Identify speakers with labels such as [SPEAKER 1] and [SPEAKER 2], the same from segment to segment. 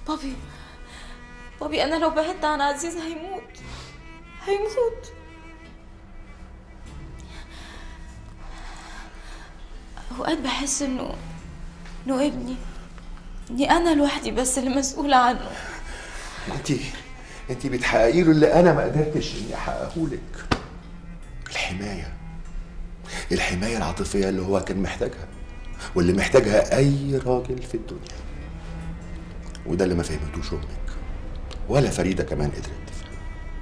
[SPEAKER 1] بابي بابي انا لو بعدت عن عزيز هيموت هيموت اوقات بحس انه انه ابني اني انا لوحدي بس اللي مسؤولة عنه
[SPEAKER 2] انت انت بتحققي له اللي انا ما قدرتش اني احققه لك الحمايه الحمايه العاطفيه اللي هو كان محتاجها واللي محتاجها اي راجل في الدنيا وده اللي ما فهمتوش امك ولا فريده كمان قدرت تفهم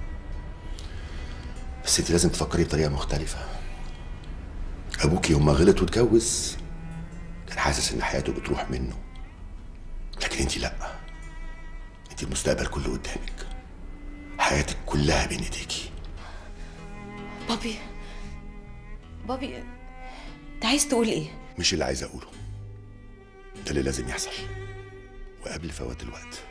[SPEAKER 2] بس انت لازم تفكري بطريقه مختلفه ابوك يوم ما غلط واتجوز كان حاسس ان حياته بتروح منه لكن انت لا انت المستقبل كله قدامك حياتك كلها بين ايديكي
[SPEAKER 1] بابي بابي انت عايز تقول ايه
[SPEAKER 2] مش اللي عايز اقوله ده اللي لازم يحصل وقبل فوات الوقت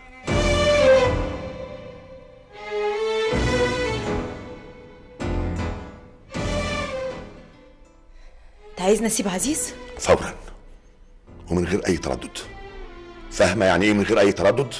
[SPEAKER 1] انت عايز نسيب عزيز
[SPEAKER 2] فورا ومن غير اي تردد فاهمه يعني ايه من غير اي تردد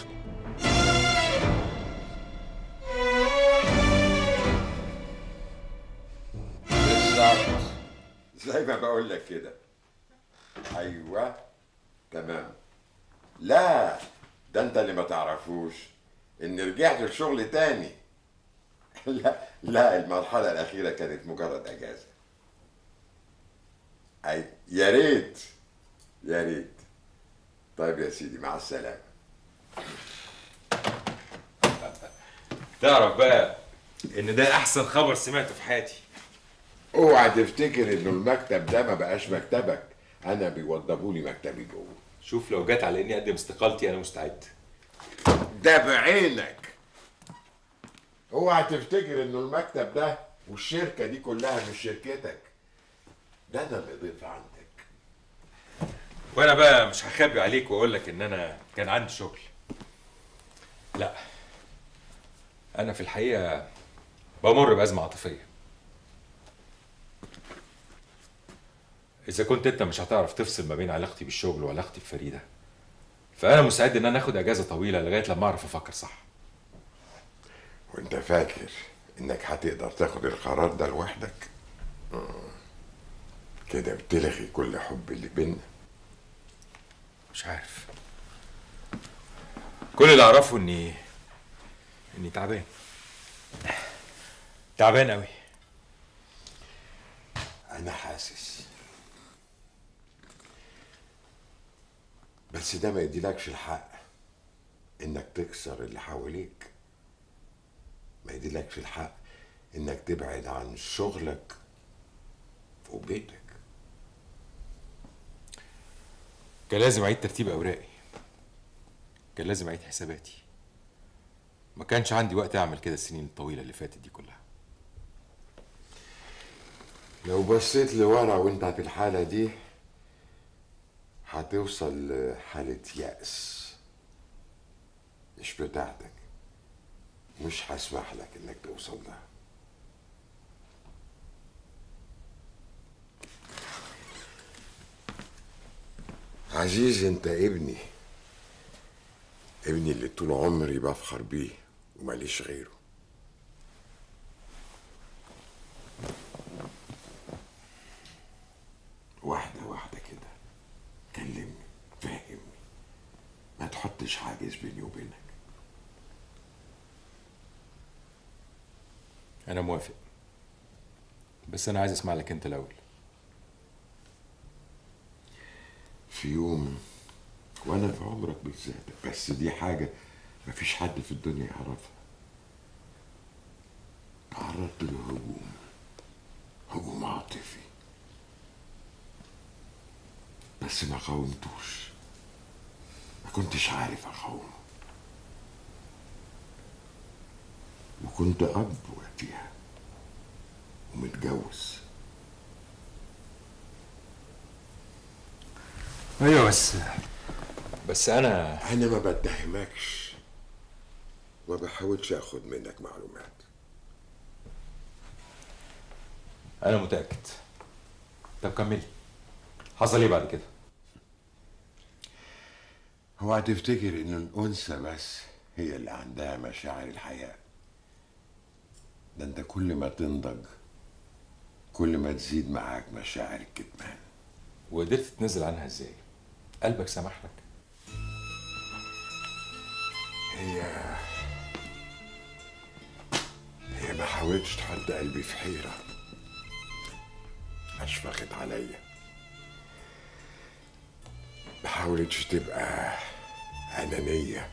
[SPEAKER 3] بالظبط زي ما بقول لك كده ايوه تمام لا ده انت اللي ما تعرفوش ان رجعت الشغل تاني لا لا المرحله الاخيره كانت مجرد اجازه اي يا ريت يا ريت طيب يا سيدي مع السلامه
[SPEAKER 4] تعرف بقى ان ده احسن خبر سمعته في حياتي
[SPEAKER 3] اوعى تفتكر انه المكتب ده ما بقاش مكتبك انا بيوضبوا لي مكتبي جوه
[SPEAKER 4] شوف لو جت على اني اقدم استقالتي انا مستعد
[SPEAKER 3] ده بعينك اوعى تفتكر انه المكتب ده والشركه دي كلها مش شركتك ده انا اللي ضيف عندك
[SPEAKER 4] وانا بقى مش هخبي عليك واقول لك ان انا كان عندي شغل لا انا في الحقيقه بمر بازمه عاطفيه اذا كنت انت مش هتعرف تفصل ما بين علاقتي بالشغل وعلاقتي بفريده فانا مستعد ان انا اخد اجازه طويله لغايه لما اعرف افكر صح
[SPEAKER 3] وانت فاكر انك هتقدر تاخد القرار ده لوحدك مم. كده بتلغي كل حب اللي بينا
[SPEAKER 4] مش عارف كل اللي اعرفه اني اني تعبان تعبان قوي
[SPEAKER 3] انا حاسس بس ده ما يديلكش الحق انك تكسر اللي حواليك ما يديلكش الحق انك تبعد عن شغلك وبيتك
[SPEAKER 4] كان لازم اعيد ترتيب اوراقي كان لازم اعيد حساباتي ما كانش عندي وقت اعمل كده السنين الطويله اللي فاتت دي كلها
[SPEAKER 3] لو بصيت لورا وانت في الحالة دي هتوصل لحالة يأس مش بتاعتك مش هسمح لك انك توصل لها عزيز انت ابني ابني اللي طول عمري بفخر بيه وماليش غيره واحدة واحدة كده كلمني فهمني ما تحطش حاجز بيني وبينك
[SPEAKER 4] انا موافق بس انا عايز اسمع لك انت الاول
[SPEAKER 3] في يوم وانا في عمرك بالذات بس دي حاجة مفيش حد في الدنيا يعرفها تعرضت لهجوم هجوم عاطفي بس ما قاومتوش ما كنتش عارف اقاوم وكنت اب وقتها ومتجوز
[SPEAKER 4] ايوه بس بس انا
[SPEAKER 3] انا ما بتهمكش ما بحاولش اخد منك معلومات
[SPEAKER 4] انا متاكد طب كملي حصل ايه بعد كده
[SPEAKER 3] هو هتفتكر ان الانثى بس هي اللي عندها مشاعر الحياه ده انت كل ما تنضج كل ما تزيد معاك مشاعر الكتمان
[SPEAKER 4] وقدرت تتنازل عنها ازاي قلبك سمح لك
[SPEAKER 3] هي هي ما حاولتش تحط قلبي في حيرة أشفقت عليا ما حاولتش تبقى أنانية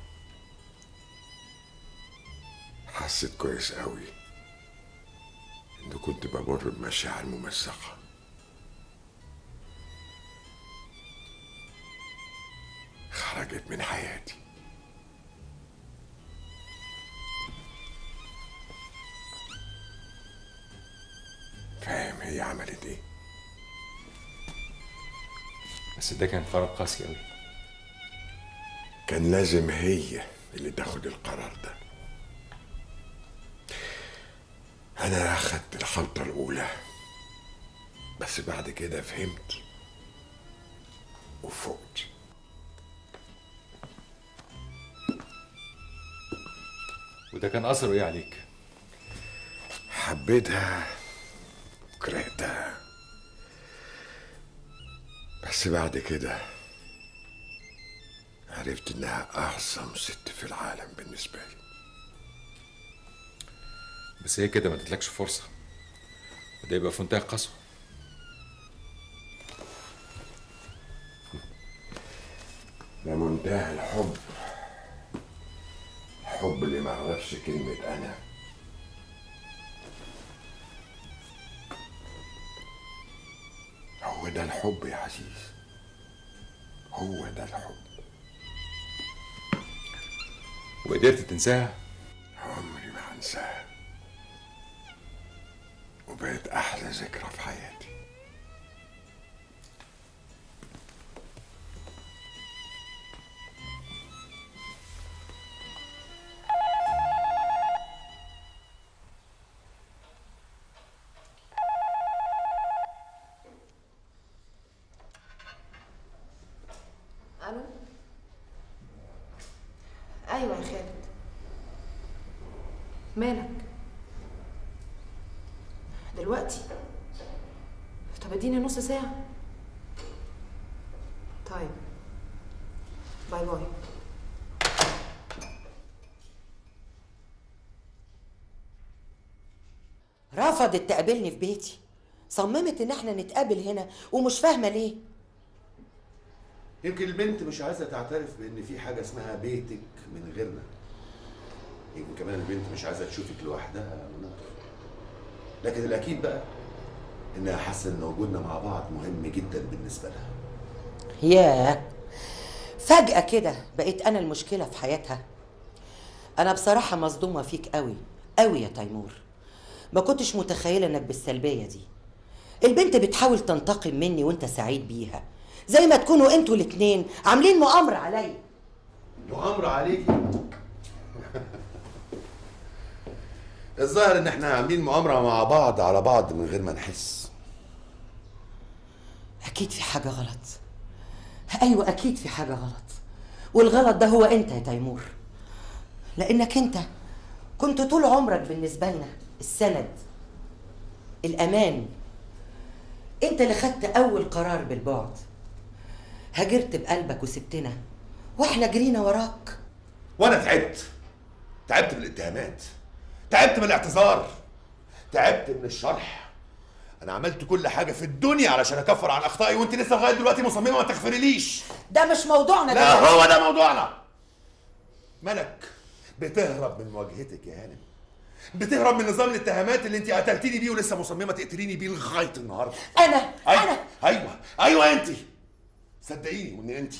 [SPEAKER 3] حسيت كويس قوي إن كنت بمر بمشاعر ممزقة خرجت من حياتي فاهم هي عملت ايه
[SPEAKER 4] بس ده كان قرار قاسي قوي
[SPEAKER 3] كان لازم هي اللي تاخد القرار ده انا اخدت الخلطة الاولى بس بعد كده فهمت وفقت
[SPEAKER 4] وده كان اثره ايه عليك
[SPEAKER 3] حبيتها وكرهتها بس بعد كده عرفت انها اعظم ست في العالم بالنسبه لي
[SPEAKER 4] بس هي كده ما ادتلكش فرصه وده يبقى في منتهى القسوه
[SPEAKER 3] ده منتهى الحب الحب اللي ما عرفش كلمة أنا هو ده الحب يا عزيز هو ده الحب
[SPEAKER 4] وقدرت تنساها
[SPEAKER 3] عمري ما هنساها وبقت أحلى ذكرى في حياتي
[SPEAKER 5] الو ايوه يا خالد مالك دلوقتي طب اديني نص ساعه طيب باي باي
[SPEAKER 6] رفضت تقابلني في بيتي صممت ان احنا نتقابل هنا ومش فاهمه ليه
[SPEAKER 2] يمكن البنت مش عايزه تعترف بان في حاجه اسمها بيتك من غيرنا يمكن كمان البنت مش عايزه تشوفك لوحدها يا منى لكن الاكيد بقى انها حاسه ان وجودنا مع بعض مهم جدا بالنسبه لها
[SPEAKER 6] ياه فجأة كده بقيت أنا المشكلة في حياتها أنا بصراحة مصدومة فيك قوي قوي يا تيمور ما كنتش متخيلة إنك بالسلبية دي البنت بتحاول تنتقم مني وأنت سعيد بيها زي ما تكونوا أنتوا الاتنين عاملين مؤامرة عليا
[SPEAKER 2] مؤامرة عليكي الظاهر ان احنا عاملين مؤامرة مع بعض على بعض من غير ما نحس
[SPEAKER 6] أكيد في حاجة غلط أيوة أكيد في حاجة غلط والغلط ده هو أنت يا تيمور لأنك أنت كنت طول عمرك بالنسبة لنا السند الأمان أنت اللي خدت أول قرار بالبعد هاجرت بقلبك وسبتنا وإحنا جرينا وراك
[SPEAKER 2] وانا تعبت تعبت من الاتهامات تعبت من الاعتذار تعبت من الشرح انا عملت كل حاجه في الدنيا علشان اكفر عن اخطائي وانت لسه لغايه دلوقتي مصممه ما تغفريليش
[SPEAKER 6] ده مش موضوعنا
[SPEAKER 2] لا
[SPEAKER 6] دلوقتي.
[SPEAKER 2] هو ده موضوعنا ملك بتهرب من مواجهتك يا هانم بتهرب من نظام الاتهامات اللي انت قتلتيني بيه ولسه مصممه تقتليني بيه لغايه النهارده
[SPEAKER 6] أنا
[SPEAKER 2] ايوه
[SPEAKER 6] أنا
[SPEAKER 2] ايوه ايوه انت صدقيني وان انت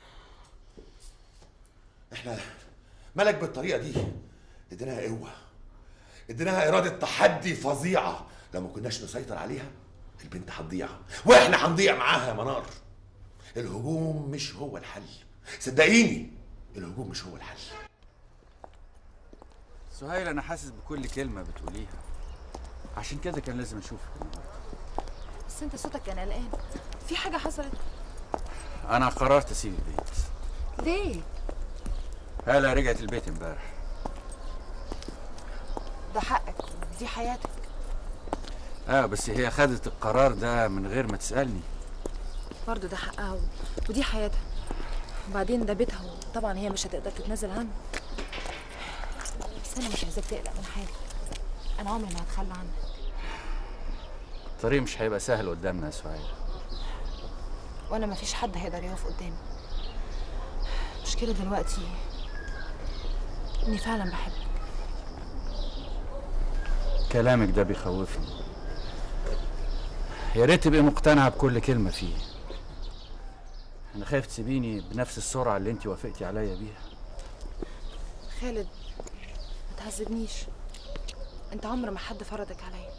[SPEAKER 2] احنا ملك بالطريقه دي اديناها قوه اديناها اراده تحدي فظيعه لو ما كناش نسيطر عليها البنت هتضيع واحنا هنضيع معاها يا منار الهجوم مش هو الحل صدقيني الهجوم مش هو الحل
[SPEAKER 7] سهيل انا حاسس بكل كلمه بتقوليها عشان كده كان لازم اشوفك النهارده
[SPEAKER 5] بس انت صوتك كان قلقان في حاجه حصلت
[SPEAKER 7] انا قررت اسيب البيت
[SPEAKER 5] ليه؟
[SPEAKER 7] هلا رجعت البيت امبارح
[SPEAKER 5] ده حقك دي حياتك
[SPEAKER 7] اه بس هي خدت القرار ده من غير ما تسالني
[SPEAKER 5] برضه ده حقها و... ودي حياتها وبعدين ده بيتها وطبعا هي مش هتقدر تتنازل عنه بس انا مش عايزاك تقلق من حاجه انا عمري ما هتخلى عنك
[SPEAKER 7] الطريق مش هيبقى سهل قدامنا يا سعيد
[SPEAKER 5] وانا ما فيش حد هيقدر يقف قدامي المشكله دلوقتي اني فعلا بحبك
[SPEAKER 7] كلامك ده بيخوفني يا ريت تبقي مقتنعه بكل كلمه فيه انا خايف تسيبيني بنفس السرعه اللي انت وافقتي عليا بيها
[SPEAKER 5] خالد ما تعذبنيش انت عمر ما حد فرضك عليا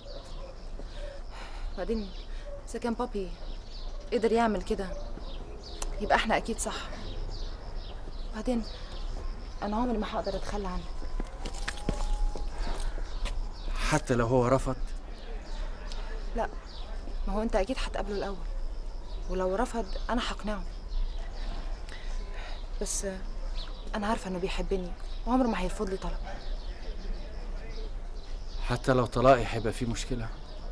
[SPEAKER 5] بعدين اذا كان بابي قدر يعمل كده يبقى احنا اكيد صح بعدين انا عمري ما هقدر اتخلى عنك
[SPEAKER 7] حتى لو هو رفض
[SPEAKER 5] لا ما هو انت اكيد هتقابله الاول ولو رفض انا هقنعه بس انا عارفه انه بيحبني وعمره ما هيرفض لي طلب
[SPEAKER 7] حتى لو طلاقي هيبقى فيه مشكله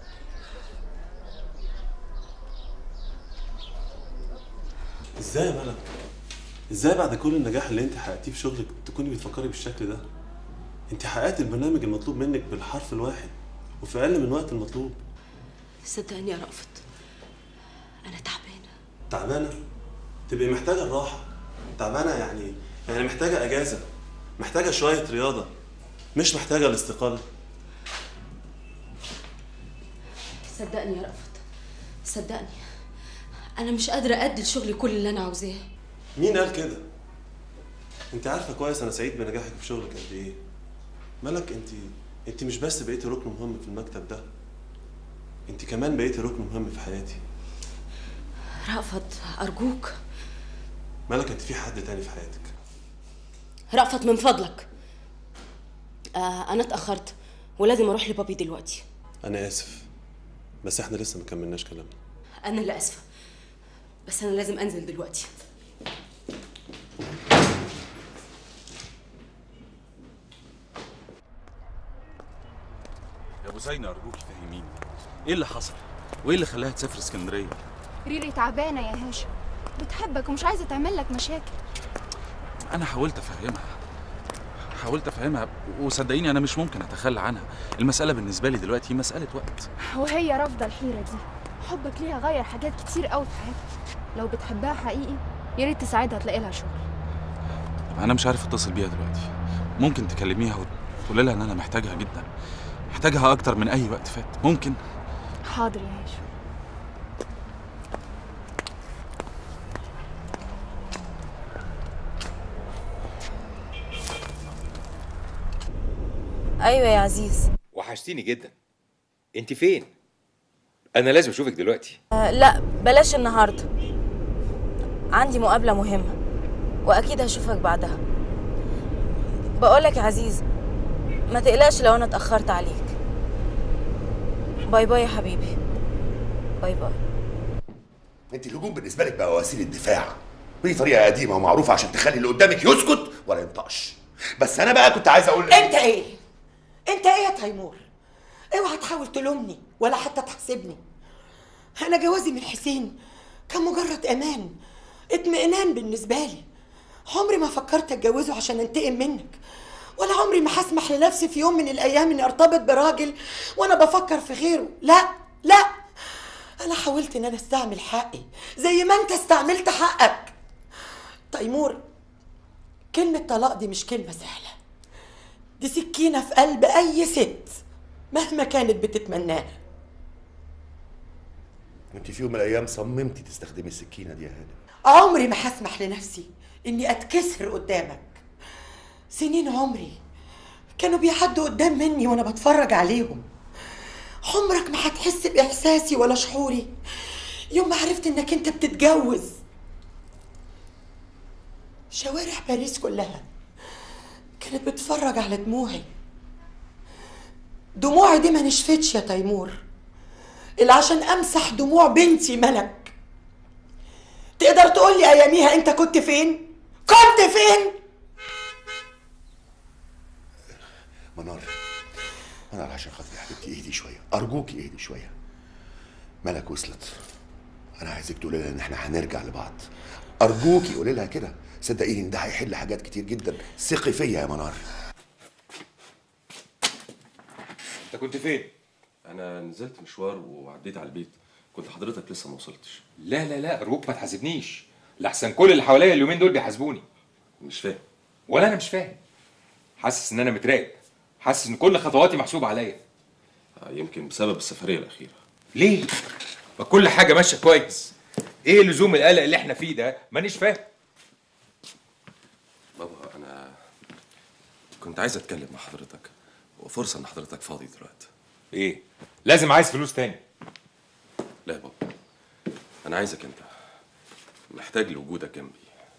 [SPEAKER 8] ازاي يا ملك ازاي بعد كل النجاح اللي انت حققتيه في شغلك تكوني بتفكري بالشكل ده انت حققت البرنامج المطلوب منك بالحرف الواحد وفي اقل من وقت المطلوب
[SPEAKER 9] صدقني يا رأفت أنا تعبانة
[SPEAKER 8] تعبانه تبقي محتاجه الراحه تعبانه يعني يعني محتاجه اجازه محتاجه شويه رياضه مش محتاجه الاستقاله
[SPEAKER 9] صدقني يا رأفت صدقني أنا مش قادرة أدي لشغلي كل اللي أنا عاوزاه
[SPEAKER 8] مين قال كده انت عارفه كويس انا سعيد بنجاحك في شغلك قد ايه ملك انت انت مش بس بقيتي ركن مهم في المكتب ده انت كمان بقيتي ركن مهم في حياتي
[SPEAKER 9] رأفت أرجوك
[SPEAKER 8] ملك انت في حد تاني في حياتك
[SPEAKER 9] رأفت من فضلك آه أنا اتأخرت ولازم أروح لبابي دلوقتي
[SPEAKER 8] انا اسف بس احنا لسه ما كملناش كلامنا
[SPEAKER 9] أنا اللي آسفة بس أنا لازم أنزل دلوقتي
[SPEAKER 10] يا ابو زينة ارجوك فهميني ايه اللي حصل وايه اللي خلاها تسافر اسكندريه
[SPEAKER 11] ريري تعبانة يا هاشم بتحبك ومش عايزة تعمل لك مشاكل
[SPEAKER 10] انا حاولت افهمها حاولت افهمها وصدقيني انا مش ممكن اتخلى عنها المساله بالنسبه لي دلوقتي مساله وقت
[SPEAKER 11] وهي رافضة الحيرة دي حبك ليها غير حاجات كتير قوي في حياتك لو بتحبها حقيقي يا ريت تساعدها تلاقي لها شغل
[SPEAKER 10] طب انا مش عارف اتصل بيها دلوقتي ممكن تكلميها وتقولي لها ان انا محتاجها جدا محتاجها اكتر من اي وقت فات ممكن
[SPEAKER 11] حاضر يا هاشم
[SPEAKER 1] ايوه يا عزيز
[SPEAKER 4] وحشتيني جدا انت فين انا لازم اشوفك دلوقتي
[SPEAKER 1] آه لا بلاش النهارده عندي مقابله مهمه واكيد هشوفك بعدها بقولك يا عزيز ما تقلقش لو انا اتاخرت عليك باي باي يا حبيبي باي باي
[SPEAKER 2] انت الهجوم بالنسبه لك بقى وسيله دفاع ودي طريقه قديمه ومعروفه عشان تخلي اللي قدامك يسكت ولا ينطقش بس انا بقى كنت عايز اقول
[SPEAKER 6] انت ايه انت ايه يا تيمور اوعى تحاول تلومني ولا حتى تحسبني انا جوازي من حسين كان مجرد امان اطمئنان بالنسبه لي عمري ما فكرت اتجوزه عشان انتقم منك ولا عمري ما هسمح لنفسي في يوم من الايام اني ارتبط براجل وانا بفكر في غيره لا لا انا حاولت ان انا استعمل حقي زي ما انت استعملت حقك تيمور كلمة طلاق دي مش كلمة سهلة دي سكينة في قلب أي ست مهما كانت بتتمناها
[SPEAKER 2] انت في يوم من الايام صممتي تستخدمي السكينه دي يا هانم
[SPEAKER 6] عمري ما هسمح لنفسي إني أتكسر قدامك سنين عمري كانوا بيعدوا قدام مني وأنا بتفرج عليهم عمرك ما هتحس بإحساسي ولا شعوري يوم ما عرفت إنك أنت بتتجوز شوارع باريس كلها كانت بتتفرج على دموعي دموعي دي ما نشفتش يا تيمور اللي عشان امسح دموع بنتي ملك تقدر تقول لي اياميها انت كنت فين كنت فين
[SPEAKER 2] منار منار عشان خاطري يا حبيبتي اهدي شويه ارجوكي اهدي شويه ملك وصلت انا عايزك تقولي لها ان احنا هنرجع لبعض ارجوكي قولي لها كده صدقيني ان ده هيحل حاجات كتير جدا ثقي فيا يا منار
[SPEAKER 4] انت كنت فين
[SPEAKER 8] انا نزلت مشوار وعديت على البيت كنت حضرتك لسه ما وصلتش
[SPEAKER 4] لا لا لا ارجوك ما تحاسبنيش لحسن كل اللي حواليا اليومين دول بيحاسبوني
[SPEAKER 8] مش فاهم
[SPEAKER 4] ولا انا مش فاهم حاسس ان انا متراقب حاسس ان كل خطواتي محسوبه عليا
[SPEAKER 8] يمكن بسبب السفريه الاخيره
[SPEAKER 4] ليه ما كل حاجه ماشيه كويس ايه لزوم القلق اللي احنا فيه ده مانيش فاهم
[SPEAKER 8] بابا انا كنت عايز اتكلم مع حضرتك وفرصه ان حضرتك فاضي دلوقتي
[SPEAKER 4] ايه لازم عايز فلوس تاني
[SPEAKER 8] لا يا بابا انا عايزك انت محتاج لوجودك جنبي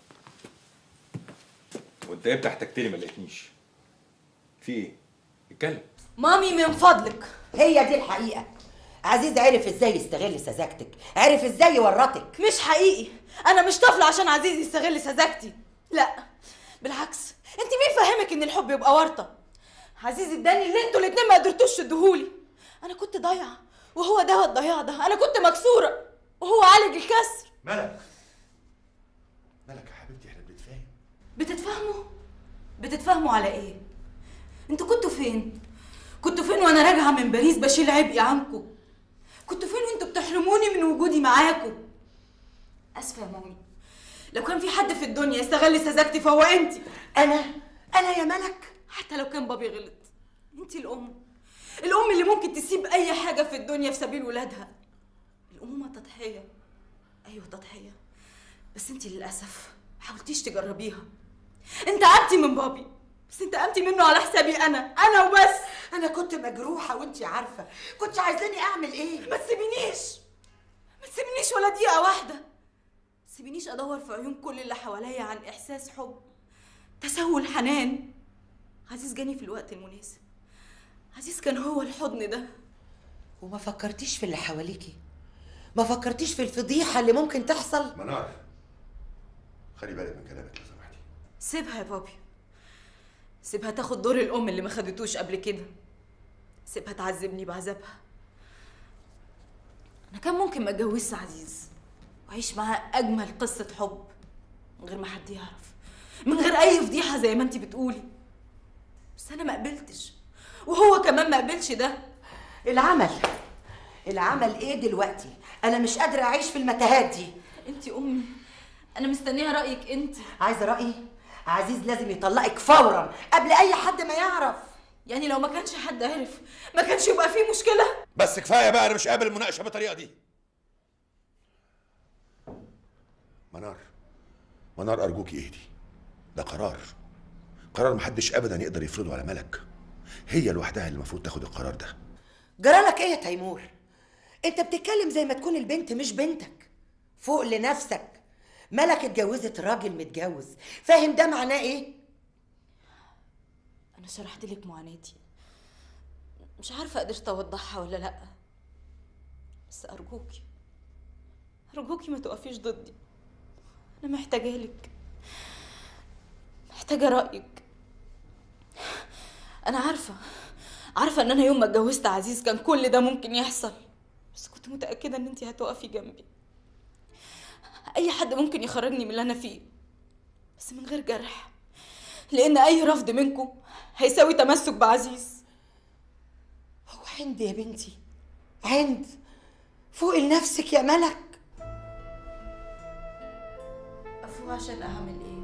[SPEAKER 4] وانت امتى احتجتني ما لقيتنيش في ايه اتكلم
[SPEAKER 6] مامي من فضلك هي دي الحقيقة عزيز عرف ازاي يستغل سذاجتك عرف ازاي يورطك
[SPEAKER 1] مش حقيقي انا مش طفله عشان عزيز يستغل سذاجتي لا بالعكس انت مين فاهمك ان الحب يبقى ورطه عزيز اداني اللي انتوا الاتنين ما قدرتوش تديهولي انا كنت ضايعه وهو ده الضياع ده انا كنت مكسوره وهو عالج الكسر
[SPEAKER 2] ملك ملك يا حبيبتي احنا بنتفاهم
[SPEAKER 1] بتتفاهموا بتتفاهموا على ايه انتوا كنتوا فين كنتوا فين وانا راجعه من باريس بشيل عبئي عنكم كنتوا فين وانتوا بتحرموني من وجودي معاكم اسفه يا مامي لو كان في حد في الدنيا يستغل سذاجتي فهو انت
[SPEAKER 6] انا انا يا ملك
[SPEAKER 1] حتى لو كان بابي غلط انت الام الام اللي ممكن تسيب اي حاجه في الدنيا في سبيل ولادها الامومه تضحيه ايوه تضحيه بس انت للاسف حاولتيش تجربيها انت قمتي من بابي بس انت قمتي منه على حسابي انا انا وبس
[SPEAKER 6] انا كنت مجروحة وانت عارفة كنت عايزاني اعمل ايه
[SPEAKER 1] ما تسيبينيش ما تسيبينيش ولا دقيقه واحده ما تسيبينيش ادور في عيون كل اللي حواليا عن احساس حب تسول حنان عزيز جاني في الوقت المناسب عزيز كان هو الحضن ده
[SPEAKER 6] وما فكرتيش في اللي حواليكي ما فكرتيش في الفضيحة اللي ممكن تحصل
[SPEAKER 2] منار خلي بالك من كلامك لو سمحتي
[SPEAKER 1] سيبها يا بابي سيبها تاخد دور الام اللي ما خدتوش قبل كده سيبها تعذبني بعذابها انا كان ممكن ما اتجوزش عزيز واعيش معاه اجمل قصه حب من غير ما حد يعرف من غير اي فضيحه زي ما انت بتقولي بس انا ما قبلتش وهو كمان ما قبلش ده
[SPEAKER 6] العمل العمل ايه دلوقتي انا مش قادرة اعيش في المتاهات دي
[SPEAKER 1] انت امي انا مستنيه رايك انت
[SPEAKER 6] عايزة رأيي عزيز لازم يطلقك فورا قبل اي حد ما يعرف
[SPEAKER 1] يعني لو ما كانش حد عرف ما كانش يبقى فيه مشكله
[SPEAKER 2] بس كفايه بقى انا مش قابل المناقشه بالطريقه دي منار منار ارجوكي اهدي ده قرار قرار محدش ابدا يقدر يفرضه على ملك هي لوحدها اللي المفروض تاخد القرار ده
[SPEAKER 6] جرالك ايه يا تيمور انت بتتكلم زي ما تكون البنت مش بنتك فوق لنفسك ملك اتجوزت راجل متجوز فاهم ده معناه ايه
[SPEAKER 1] انا شرحت لك معاناتي مش عارفه قدرت اوضحها ولا لا بس ارجوكي ارجوكي ما تقفيش ضدي انا محتاجه لك محتاجه رايك انا عارفه عارفه ان انا يوم ما اتجوزت عزيز كان كل ده ممكن يحصل بس كنت متاكده ان انت هتقفي جنبي اي حد ممكن يخرجني من اللي انا فيه بس من غير جرح لان اي رفض منكم هيساوي تمسك بعزيز
[SPEAKER 6] هو عند يا بنتي عند فوق لنفسك يا ملك
[SPEAKER 1] افوق عشان اعمل ايه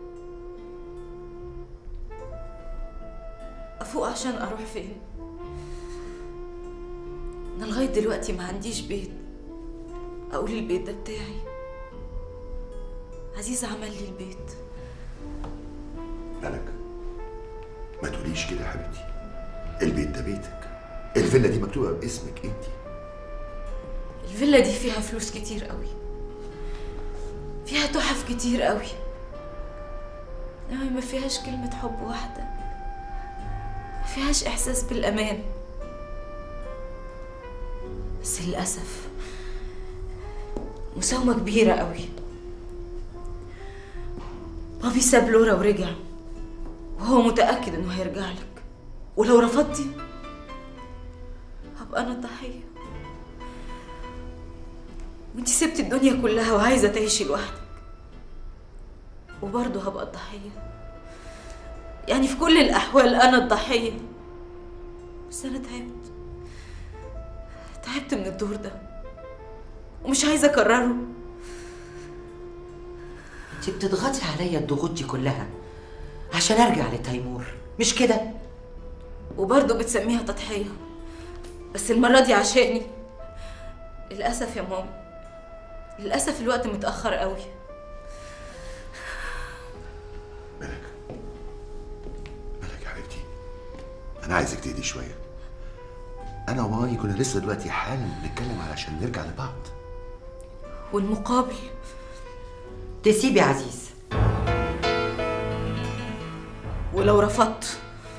[SPEAKER 1] افوق عشان اروح فين انا لغايه دلوقتي ما عنديش بيت اقول البيت ده بتاعي عزيز عمل لي البيت
[SPEAKER 2] ملك ما تقوليش كده يا حبيبتي البيت ده بيتك الفيلا دي مكتوبه باسمك انت
[SPEAKER 1] الفيلا دي فيها فلوس كتير قوي فيها تحف كتير قوي انما ما فيهاش كلمة حب واحدة ما فيهاش احساس بالامان بس للأسف مساومة كبيرة قوي بابي ساب لورا ورجع وهو متأكد إنه هيرجع لك ولو رفضتي هبقى أنا الضحية وانتي سبتي الدنيا كلها وعايزة تعيشي لوحدك وبرضه هبقى الضحية يعني في كل الأحوال أنا الضحية بس أنا تعبت تعبت من الدور ده ومش عايزة أكرره
[SPEAKER 6] انت بتضغطي عليا الضغوط دي كلها عشان ارجع لتيمور مش كده
[SPEAKER 1] وبرضه بتسميها تضحية بس المرة دي عشاني للأسف يا ماما للأسف الوقت متأخر قوي
[SPEAKER 2] مالك يا حبيبتي انا عايزك تهدي شويه انا ومامي كنا لسه دلوقتي حالا بنتكلم علشان نرجع لبعض
[SPEAKER 1] والمقابل
[SPEAKER 6] تسيبي يا عزيز
[SPEAKER 1] ولو رفضت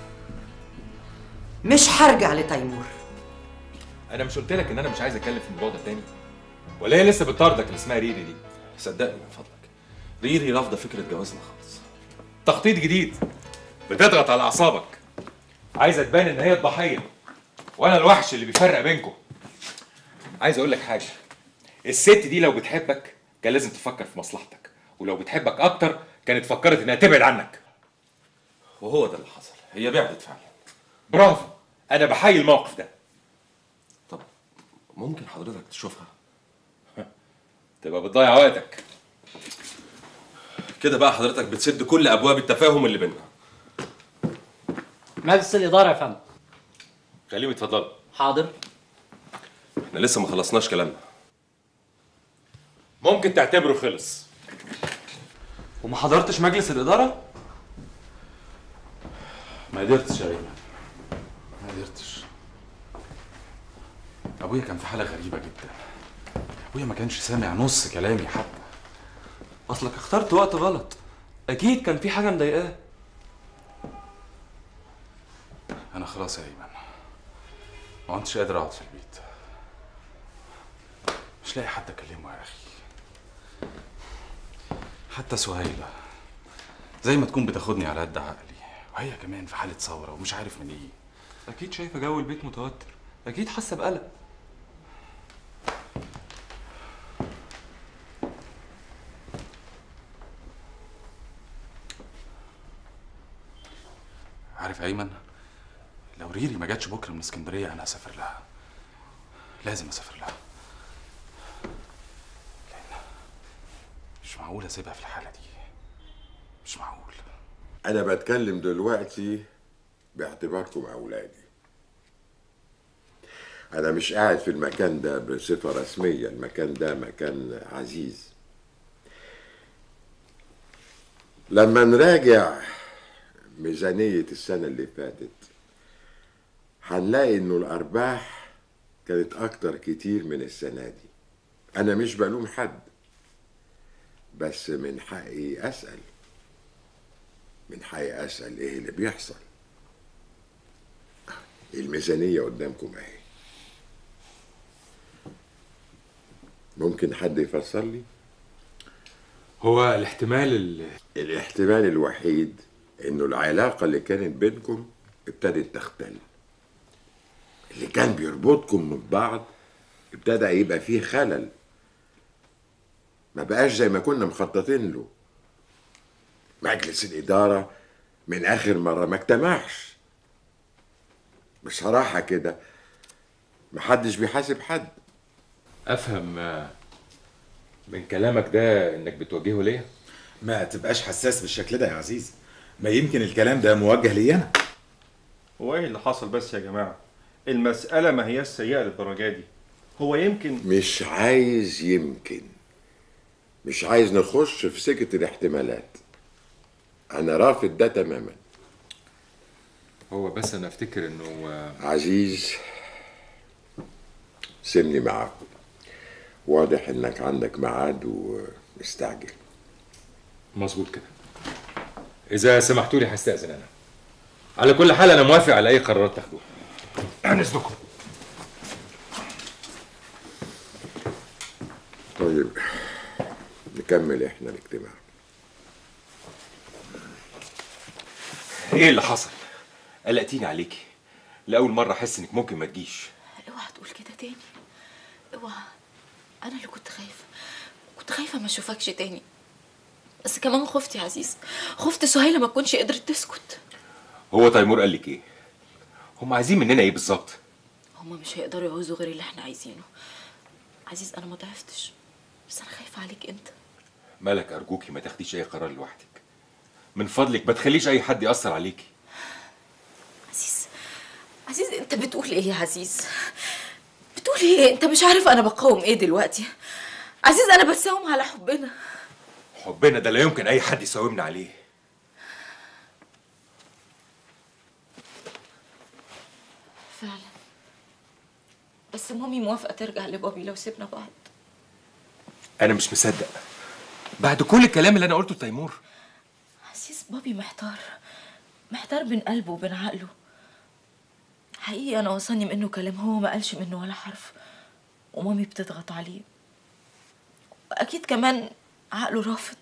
[SPEAKER 6] مش هرجع لتيمور
[SPEAKER 4] انا مش قلت لك ان انا مش عايز اتكلم في الموضوع ده تاني ولا هي لسه بتطاردك اللي اسمها ريري دي
[SPEAKER 8] صدقني من فضلك ريري رافضه فكره جوازنا خالص
[SPEAKER 4] تخطيط جديد بتضغط على اعصابك عايزه تبان ان هي الضحيه وانا الوحش اللي بيفرق بينكم عايز اقول لك حاجه الست دي لو بتحبك كان لازم تفكر في مصلحتك ولو بتحبك اكتر كانت فكرت انها تبعد عنك
[SPEAKER 8] وهو ده اللي حصل هي بعدت فعلا
[SPEAKER 4] برافو انا بحيي الموقف ده
[SPEAKER 8] طب ممكن حضرتك تشوفها
[SPEAKER 4] تبقى بتضيع وقتك
[SPEAKER 8] كده بقى حضرتك بتسد كل ابواب التفاهم اللي بيننا
[SPEAKER 12] مجلس الإدارة يا فندم
[SPEAKER 4] خليهم يتفضلوا
[SPEAKER 12] حاضر
[SPEAKER 8] احنا لسه ما خلصناش كلامنا
[SPEAKER 4] ممكن تعتبره خلص
[SPEAKER 8] وما حضرتش مجلس الاداره
[SPEAKER 10] ما قدرتش يا ايمن ما قدرتش ابويا كان في حاله غريبه جدا ابويا ما كانش سامع نص كلامي حتى
[SPEAKER 8] اصلك اخترت وقت غلط اكيد كان في حاجه مضايقاه
[SPEAKER 10] انا خلاص يا ايمن ما كنتش قادر اقعد في البيت مش لاقي حد اكلمه يا اخي حتى سهيلة زي ما تكون بتاخدني على قد عقلي وهي كمان في حالة ثورة ومش عارف من ايه
[SPEAKER 8] اكيد شايفه جو البيت متوتر اكيد حاسه بقلق
[SPEAKER 10] عارف يا ايمن لو ريري ما جاتش بكره من اسكندريه انا هسافر لها لازم اسافر لها لان مش معقول اسيبها في الحاله دي مش معقول
[SPEAKER 3] أنا بتكلم دلوقتي باعتباركم أولادي أنا مش قاعد في المكان ده بصفة رسمية المكان ده مكان عزيز لما نراجع ميزانية السنة اللي فاتت هنلاقي إنه الأرباح كانت أكتر كتير من السنة دي أنا مش بلوم حد بس من حقي أسأل من حقي أسأل إيه اللي بيحصل الميزانية قدامكم أهي ممكن حد يفسر لي؟
[SPEAKER 4] هو الاحتمال اللي
[SPEAKER 3] الاحتمال الوحيد إنه العلاقة اللي كانت بينكم ابتدت تختل اللي كان بيربطكم من بعض ابتدى يبقى فيه خلل ما بقاش زي ما كنا مخططين له مجلس الإدارة من آخر مرة ما اجتمعش بصراحة كده محدش بيحاسب حد
[SPEAKER 4] افهم آه، من كلامك ده انك بتوجهه ليا
[SPEAKER 13] ما تبقاش حساس بالشكل ده يا عزيز ما يمكن الكلام ده موجه لي انا
[SPEAKER 14] هو ايه اللي حصل بس يا جماعة المسألة ما هي سيئة للدرجة دي هو يمكن
[SPEAKER 3] مش عايز يمكن مش عايز نخش في سكة الاحتمالات أنا رافض ده تماما
[SPEAKER 4] هو بس انا افتكر انه آه،
[SPEAKER 3] عزيز سيبني معاكم واضح انك عندك ميعاد ومستعجل
[SPEAKER 4] مظبوط كده اذا سمحتوا لي هستاذن انا على كل حال انا موافق على اي قرارات تاخدوها عن اذنكم
[SPEAKER 3] طيب نكمل احنا الاجتماع
[SPEAKER 4] ايه اللي حصل قلقتيني عليكي لاول مره احس انك ممكن ما تجيش
[SPEAKER 1] اوعى تقول كده تاني اوعى انا اللي كنت خايفه كنت خايفه ما اشوفكش تاني بس كمان خفت يا عزيز خفت سهيله ما تكونش قدرت تسكت
[SPEAKER 4] هو تيمور قال لك ايه هم عايزين مننا ايه بالظبط
[SPEAKER 1] هما مش هيقدروا يعوزوا غير اللي احنا عايزينه عزيز انا ما ضعفتش بس انا خايفه عليك انت
[SPEAKER 4] مالك ارجوكي ما تاخديش اي قرار لوحدك من فضلك ما تخليش اي حد ياثر عليكي
[SPEAKER 1] عزيز عزيز انت بتقول ايه يا عزيز بتقول ايه انت مش عارف انا بقاوم ايه دلوقتي عزيز انا بساوم على حبنا
[SPEAKER 4] حبنا ده لا يمكن اي حد يساومنا عليه
[SPEAKER 1] فعلا بس مامي موافقه ترجع لبابي لو سيبنا بعض
[SPEAKER 4] انا مش مصدق بعد كل الكلام اللي انا قلته لتيمور
[SPEAKER 1] عزيز بابي محتار محتار بين قلبه وبين عقله حقيقي انا وصلني منه كلام هو ما قالش منه ولا حرف ومامي بتضغط عليه واكيد كمان عقله رافض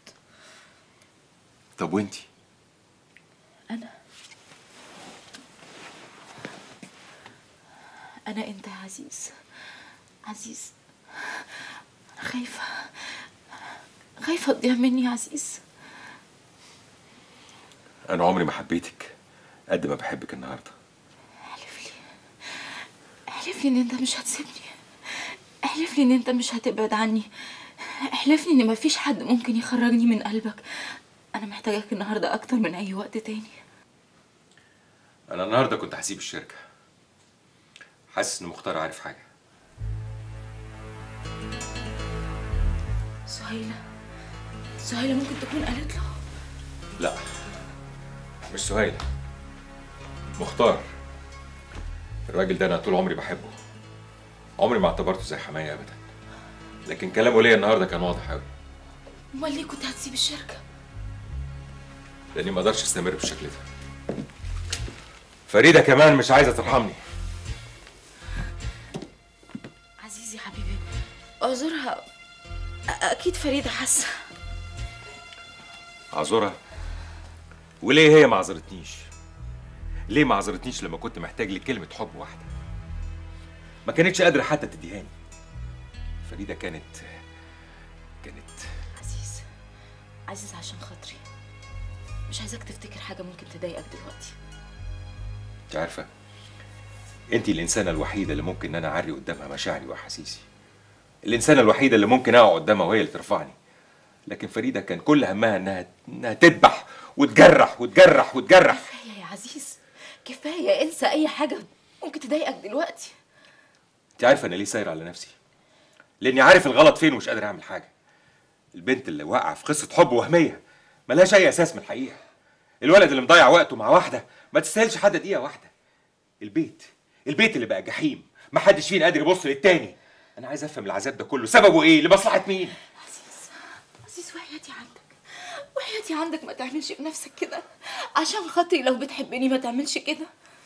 [SPEAKER 4] طب وانتي
[SPEAKER 1] انا انا انت يا عزيز عزيز انا خايفه خايفه تضيع مني يا عزيز
[SPEAKER 4] انا عمري ما حبيتك قد ما بحبك النهارده
[SPEAKER 1] احلف لي ان انت مش هتسيبني احلف لي ان انت مش هتبعد عني احلف لي ان مفيش حد ممكن يخرجني من قلبك انا محتاجك النهارده اكتر من اي وقت تاني
[SPEAKER 4] انا النهارده كنت هسيب الشركه حاسس ان مختار عارف حاجه
[SPEAKER 1] سهيلة سهيلة ممكن تكون قالت له
[SPEAKER 4] لا مش سهيلة مختار الراجل ده انا طول عمري بحبه عمري ما اعتبرته زي حماية ابدا لكن كلامه ليا النهارده كان واضح قوي
[SPEAKER 1] امال ليه كنت هتسيب الشركة
[SPEAKER 4] لاني ما اقدرش استمر بالشكل ده فريده كمان مش عايزه ترحمني
[SPEAKER 1] عزيزي حبيبي اعذرها أ- اكيد فريدة حاسة
[SPEAKER 4] اعذرها وليه هي ما عذرتنيش ليه ما عذرتنيش لما كنت محتاج لكلمه حب واحده ما كانتش قادره حتى تديهاني فريده كانت كانت
[SPEAKER 1] عزيز عزيز عشان خاطري مش عايزاك تفتكر حاجة ممكن تضايقك دلوقتي
[SPEAKER 4] انت عارفه انت الانسانه الوحيده اللي ممكن ان انا اعري قدامها مشاعري واحاسيسي الانسانه الوحيده اللي ممكن اقع قدامها وهي اللي ترفعني لكن فريده كان كل همها انها انها تذبح وتجرح وتجرح وتجرح
[SPEAKER 1] كفاية يا عزيز كفاية انسى أي حاجة ممكن تضايقك دلوقتي
[SPEAKER 4] انت عارفه انا ليه ساير على نفسي لاني عارف الغلط فين ومش قادر اعمل حاجه البنت اللي واقعه في قصه حب وهميه ملهاش اي اساس من الحقيقه الولد اللي مضيع وقته مع واحده ما تستاهلش حتى دقيقه واحده البيت البيت اللي بقى جحيم ما حدش فينا قادر يبص للتاني انا عايز افهم العذاب ده كله سببه ايه لمصلحه مين
[SPEAKER 1] عزيز وحياتي عندك وحياتي عندك ما تعملش في نفسك كده عشان خاطري لو بتحبني ما تعملش كده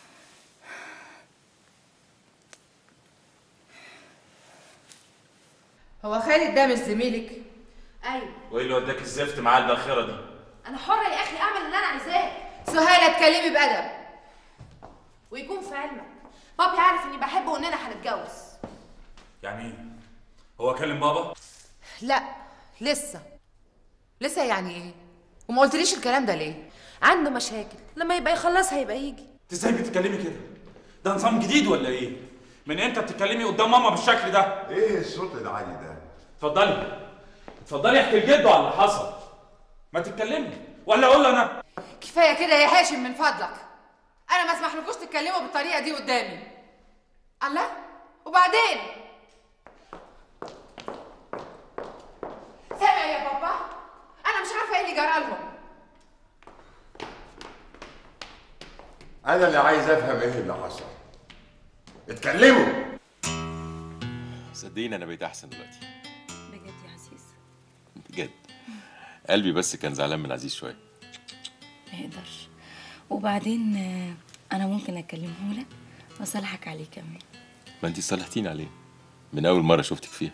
[SPEAKER 5] هو خالد ده مش زميلك
[SPEAKER 11] ايوه
[SPEAKER 10] وايه اللي وداك الزفت معاه الباخره دي
[SPEAKER 11] انا حره يا اخي اعمل اللي انا عايزاه
[SPEAKER 5] سهيلة اتكلمي بأدب
[SPEAKER 11] ويكون في علمك بابي عارف اني بحبه واننا هنتجوز
[SPEAKER 10] يعني ايه هو كلم بابا
[SPEAKER 5] لا لسه لسه يعني ايه وما قلتليش الكلام ده ليه عنده مشاكل لما يبقى يخلصها يبقى يجي
[SPEAKER 10] انت ازاي بتتكلمي كده ده نظام جديد ولا ايه من امتى بتتكلمي قدام ماما بالشكل ده
[SPEAKER 3] ايه الصوت العالي ده
[SPEAKER 10] اتفضلي اتفضلي احكي لجده على اللي حصل ما تتكلمي ولا اقول له انا
[SPEAKER 5] كفايه كده يا هاشم من فضلك انا ما اسمحلكوش تتكلموا بالطريقه دي قدامي الله وبعدين سامع يا بابا انا مش عارفه ايه اللي جرى لهم
[SPEAKER 3] انا اللي عايز افهم ايه اللي حصل اتكلموا
[SPEAKER 4] صدقيني انا بقيت احسن دلوقتي
[SPEAKER 1] بجد يا عزيز
[SPEAKER 4] بجد قلبي بس كان زعلان من عزيز شويه
[SPEAKER 1] ما يقدرش وبعدين آه، أنا ممكن أكلمه لك وأصالحك عليه كمان
[SPEAKER 4] ما انت صالحتيني عليه من اول مره شفتك فيها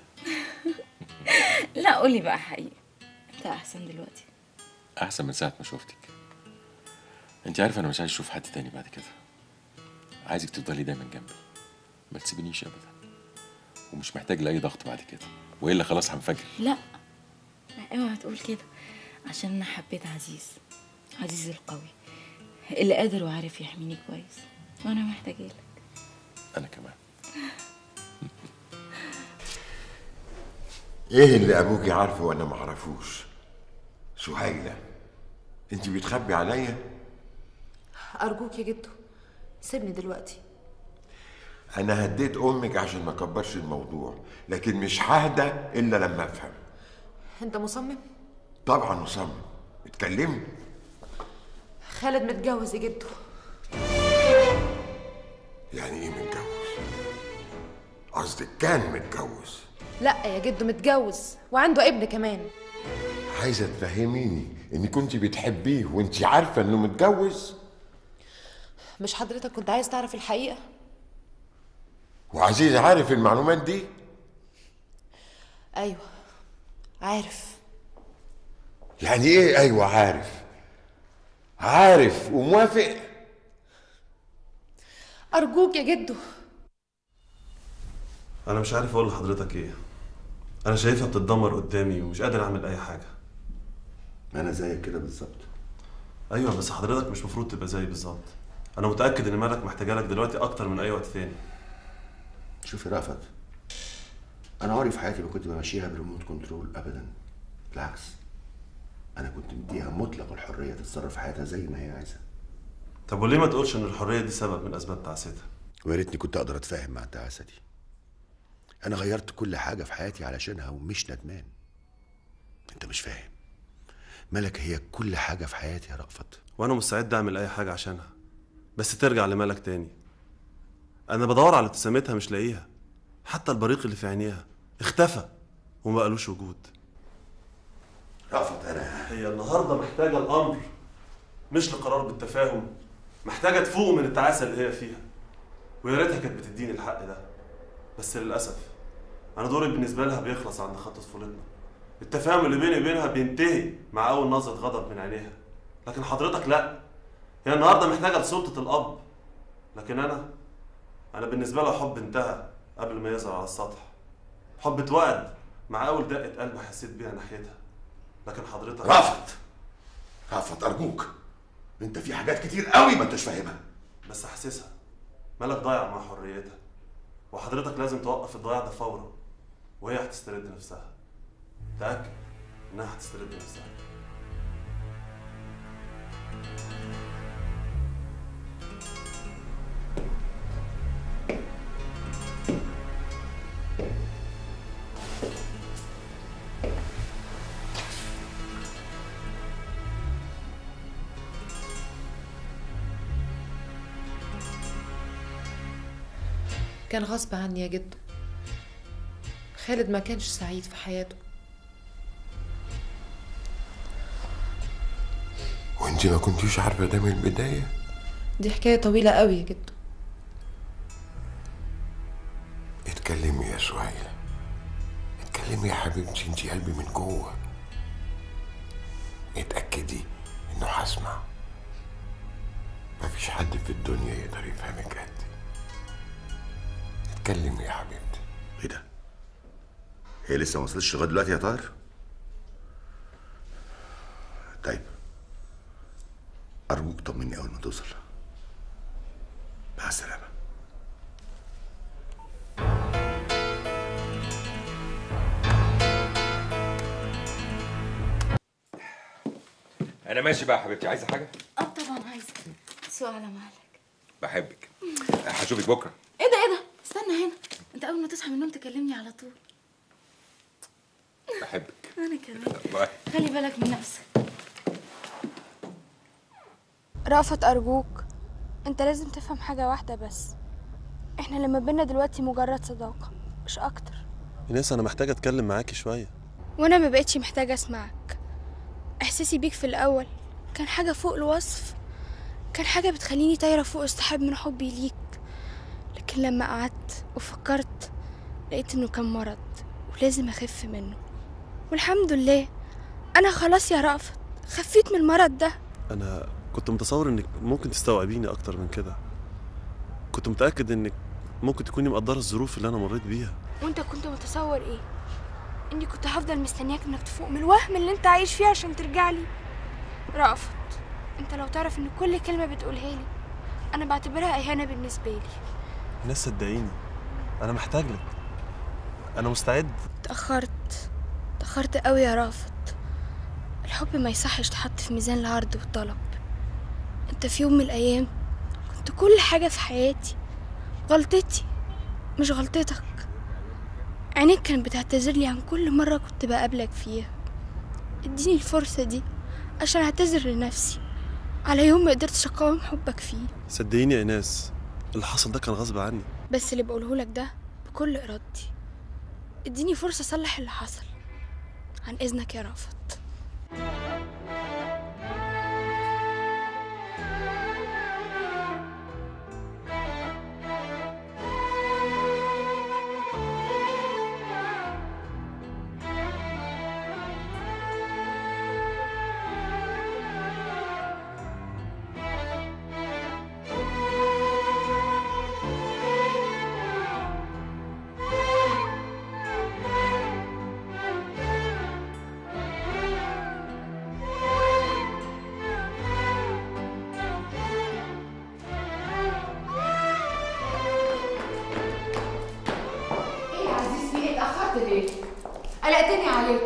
[SPEAKER 1] لا قولي بقى حقيقي أنت أحسن دلوقتي
[SPEAKER 4] احسن من ساعه ما شفتك
[SPEAKER 12] انت عارف انا مش عايز اشوف حد تاني بعد كده عايزك تفضلي دايما جنبي ما تسيبنيش ابدا ومش محتاج لاي ضغط بعد كده والا خلاص هنفجر
[SPEAKER 1] لا لا اوعى تقول كده عشان انا حبيت عزيز عزيز القوي اللي قادر وعارف يحميني كويس وانا محتاجه لك
[SPEAKER 12] انا كمان
[SPEAKER 3] ايه اللي ابوك عارفه وانا ما اعرفوش سهيلة انت بتخبي عليا
[SPEAKER 5] ارجوك يا جدو سيبني دلوقتي
[SPEAKER 3] انا هديت امك عشان ما اكبرش الموضوع لكن مش ههدى الا لما افهم
[SPEAKER 5] انت مصمم
[SPEAKER 3] طبعا مصمم اتكلمي
[SPEAKER 5] خالد متجوز يا جدو
[SPEAKER 3] يعني ايه متجوز قصدك كان متجوز
[SPEAKER 5] لا يا جدو متجوز وعنده ابن كمان
[SPEAKER 3] عايزه تفهميني ان كنت بتحبيه وانت عارفه انه متجوز
[SPEAKER 5] مش حضرتك كنت عايز تعرف الحقيقه
[SPEAKER 3] وعزيز عارف المعلومات دي
[SPEAKER 5] ايوه عارف
[SPEAKER 3] يعني ايه ايوه عارف عارف وموافق
[SPEAKER 5] ارجوك يا جدو
[SPEAKER 8] انا مش عارف اقول لحضرتك ايه انا شايفها بتتدمر قدامي ومش قادر اعمل اي حاجه
[SPEAKER 2] انا زيك كده بالظبط
[SPEAKER 8] ايوه بس حضرتك مش مفروض تبقى زيي بالظبط انا متاكد ان مالك محتاجه لك دلوقتي اكتر من اي وقت تاني
[SPEAKER 2] شوف يا رأفت انا عمري في حياتي ما كنت بمشيها بريموت كنترول ابدا بالعكس انا كنت مديها مطلق الحريه تتصرف في حياتها زي ما هي عايزه
[SPEAKER 8] طب وليه ما تقولش ان الحريه دي سبب من اسباب تعاستها
[SPEAKER 2] ويا ريتني كنت اقدر اتفاهم مع التعاسه دي انا غيرت كل حاجه في حياتي علشانها ومش ندمان انت مش فاهم ملك هي كل حاجه في حياتي يا رأفت
[SPEAKER 8] وانا مستعد اعمل اي حاجه عشانها بس ترجع لمالك تاني انا بدور على ابتسامتها مش لاقيها حتى البريق اللي في عينيها اختفى وما قالوش وجود
[SPEAKER 2] رأفت انا
[SPEAKER 8] هي النهارده محتاجه الامر مش لقرار بالتفاهم محتاجه تفوق من التعاسه اللي هي فيها ويا ريتها كانت بتديني الحق ده بس للاسف انا دوري بالنسبه لها بيخلص عند خط طفولتنا التفاهم اللي بيني وبينها بينتهي مع اول نظره غضب من عينيها لكن حضرتك لا هي النهارده محتاجه لسلطه الاب لكن انا انا بالنسبه لها حب انتهى قبل ما يظهر على السطح حب اتوقد مع اول دقه قلب حسيت بيها ناحيتها لكن حضرتك
[SPEAKER 2] رأفت رأفت ارجوك انت في حاجات كتير قوي ما انتش فاهمها
[SPEAKER 8] بس حاسسها مالك ضايع مع حريتها وحضرتك لازم توقف الضياع ده فورا وهي هتسترد نفسها تأكد انها هتسترد نفسها
[SPEAKER 5] كان غصب عني يا جدو خالد ما كانش سعيد في حياته
[SPEAKER 3] وانت ما كنتيش عارفه ده من البدايه
[SPEAKER 5] دي حكاية طويلة قوي يا جدو
[SPEAKER 3] اتكلمي يا سهيلة اتكلمي يا حبيبتي انت قلبي من جوه اتأكدي انه هسمع مفيش حد في الدنيا يقدر يفهمك قدي اتكلمي يا حبيبتي
[SPEAKER 2] ايه ده هي لسه ما وصلتش لغايه دلوقتي يا طاهر طيب ارجوك طمني اول ما توصل مع السلامه
[SPEAKER 4] انا ماشي بقى يا حبيبتي عايزه حاجه
[SPEAKER 1] اه طبعا عايزه سوق على مهلك
[SPEAKER 4] بحبك هشوفك بكره
[SPEAKER 1] ايه ده ايه ده استنى هنا انت اول ما تصحى من النوم تكلمني على طول
[SPEAKER 4] بحبك
[SPEAKER 1] انا كمان
[SPEAKER 4] باي
[SPEAKER 1] خلي بالك من نفسك
[SPEAKER 11] رأفت أرجوك أنت لازم تفهم حاجة واحدة بس إحنا اللي ما بينا دلوقتي مجرد صداقة مش أكتر
[SPEAKER 8] إناس أنا محتاج أتكلم معاكي شوية
[SPEAKER 11] وأنا ما بقتش محتاجة أسمعك إحساسي بيك في الأول كان حاجة فوق الوصف كان حاجة بتخليني طايرة فوق استحاب من حبي ليك لكن لما قعدت وفكرت لقيت إنه كان مرض ولازم أخف منه والحمد لله أنا خلاص يا رأفت خفيت من المرض ده
[SPEAKER 8] أنا كنت متصور انك ممكن تستوعبيني اكتر من كده كنت متاكد انك ممكن تكوني مقدره الظروف اللي انا مريت بيها
[SPEAKER 11] وانت كنت متصور ايه اني كنت هفضل مستنياك انك تفوق من الوهم اللي انت عايش فيه عشان ترجع لي رأفت انت لو تعرف ان كل كلمه بتقولها لي انا بعتبرها اهانه بالنسبه لي
[SPEAKER 8] ناس صدقيني انا محتاج لك انا مستعد
[SPEAKER 11] اتأخرت اتأخرت قوي يا رافض الحب ما يصحش تحط في ميزان العرض والطلب انت في يوم من الايام كنت كل حاجة في حياتي غلطتي مش غلطتك عينيك كانت بتعتذر لي عن كل مرة كنت بقابلك فيها اديني الفرصة دي عشان اعتذر لنفسي على يوم ما قدرتش اقاوم حبك فيه
[SPEAKER 8] صدقيني يا ايناس اللي حصل ده كان غصب عني
[SPEAKER 11] بس اللي بقوله لك ده بكل ارادتي اديني فرصة اصلح اللي حصل عن اذنك يا رافض
[SPEAKER 5] ايه يا عزيز في ايه اتاخرت ليه قلقتني عليك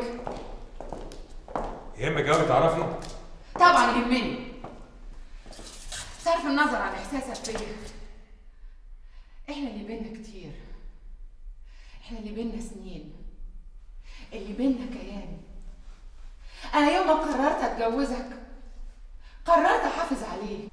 [SPEAKER 4] يهمك قوي تعرفي
[SPEAKER 5] طبعا يهمني صرف النظر عن احساسك فيا احنا اللي بينا كتير احنا اللي بينا سنين اللي بينا كيان انا يوم ما قررت اتجوزك قررت احافظ عليك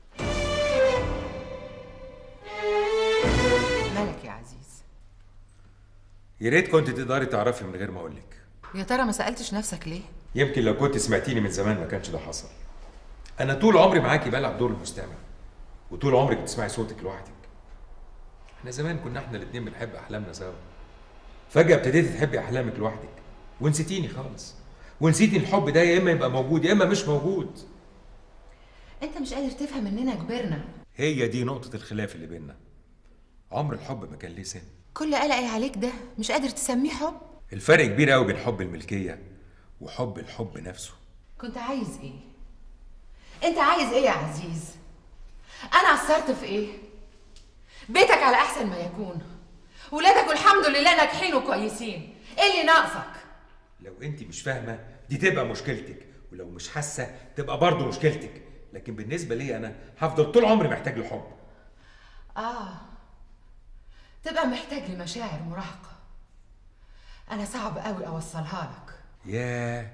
[SPEAKER 5] مالك يا عزيز
[SPEAKER 4] يا ريت كنت تقدري تعرفي من غير ما اقول لك
[SPEAKER 5] يا ترى ما سالتش نفسك ليه
[SPEAKER 4] يمكن لو كنت سمعتيني من زمان ما كانش ده حصل انا طول عمري معاكي بلعب دور المستمع وطول عمرك بتسمعي صوتك لوحدك احنا زمان كنا احنا الاتنين بنحب احلامنا سوا فجاه ابتديتي تحبي احلامك لوحدك ونسيتيني خالص ونسيتي الحب ده يا اما يبقى موجود يا اما مش موجود
[SPEAKER 5] انت مش قادر تفهم اننا كبرنا
[SPEAKER 4] هي دي نقطه الخلاف اللي بينا عمر الحب ما كان ليه سن
[SPEAKER 5] كل قلقي عليك ده مش قادر تسميه حب
[SPEAKER 4] الفرق كبير قوي بين حب الملكيه وحب الحب نفسه
[SPEAKER 5] كنت عايز ايه انت عايز ايه يا عزيز انا قصرت في ايه بيتك على احسن ما يكون ولادك والحمد لله ناجحين وكويسين ايه اللي ناقصك
[SPEAKER 4] لو انت مش فاهمه دي تبقى مشكلتك ولو مش حاسه تبقى برضه مشكلتك لكن بالنسبه لي انا هفضل طول عمري محتاج لحب
[SPEAKER 5] اه تبقى محتاج لمشاعر مراهقه انا صعب قوي اوصلها لك
[SPEAKER 4] ياه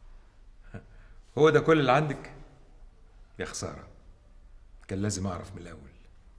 [SPEAKER 4] هو ده كل اللي عندك يا خساره كان لازم اعرف من الاول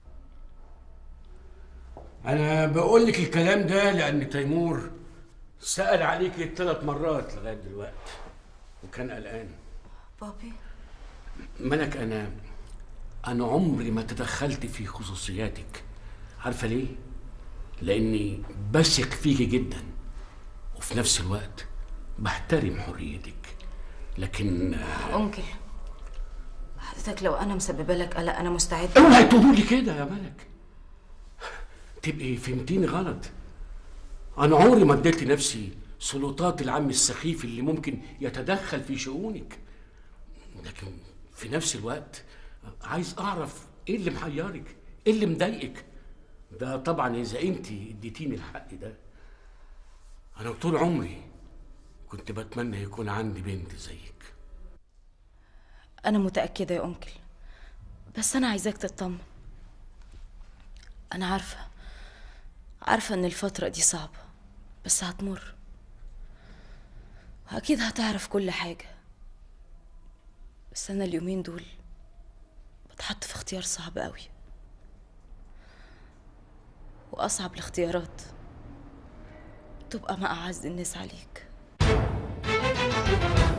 [SPEAKER 15] انا بقول لك الكلام ده لان تيمور سأل عليك ثلاث مرات لغايه دلوقتي وكان قلقان
[SPEAKER 1] بابي
[SPEAKER 15] ملك انا انا عمري ما تدخلت في خصوصياتك عارفه ليه لاني بثق فيكي جدا وفي نفس الوقت بحترم حريتك لكن
[SPEAKER 1] أنكل حضرتك لو أنا مسببة لك قلق أنا مستعدة
[SPEAKER 15] اوعي تقولوا لي كده يا ملك تبقي فهمتيني غلط انا عمري ما اديت لنفسي سلطات العم السخيف اللي ممكن يتدخل في شؤونك لكن في نفس الوقت عايز اعرف ايه اللي محيرك ايه اللي مضايقك ده طبعا اذا انت اديتيني الحق ده انا طول عمري كنت بتمنى يكون عندي بنت زيك
[SPEAKER 1] أنا متأكدة يا أنكل بس أنا عايزاك تطمن أنا عارفة عارفة إن الفترة دي صعبة بس هتمر وأكيد هتعرف كل حاجة بس أنا اليومين دول بتحط في اختيار صعب قوي وأصعب الاختيارات تبقى مع أعز الناس عليك